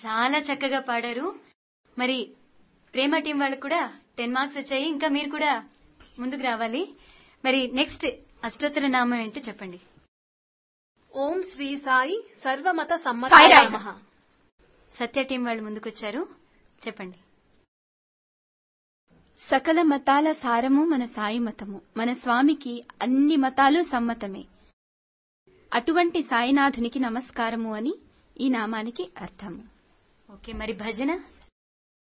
చాలా చక్కగా పాడారు మరి ప్రేమ టీం వాళ్ళకు కూడా టెన్ మార్క్స్ వచ్చాయి ఇంకా మీరు కూడా ముందుకు రావాలి మరి నెక్స్ట్ అష్టోత్తర నామం ఏంటో చెప్పండి ఓం శ్రీ సాయి సర్వమత సమ్మత సాయిరామ్. నమః. సత్య టీం వాళ్ళు ముందుకొచ్చారు చెప్పండి సకల మతాల సారము మన సాయి మతము మన స్వామికి అన్ని మతాలు సమ్మతమే అటువంటి సాయినాథునికి నమస్కారము అని ఈ నామానికి అర్థము ఓకే మరి భజన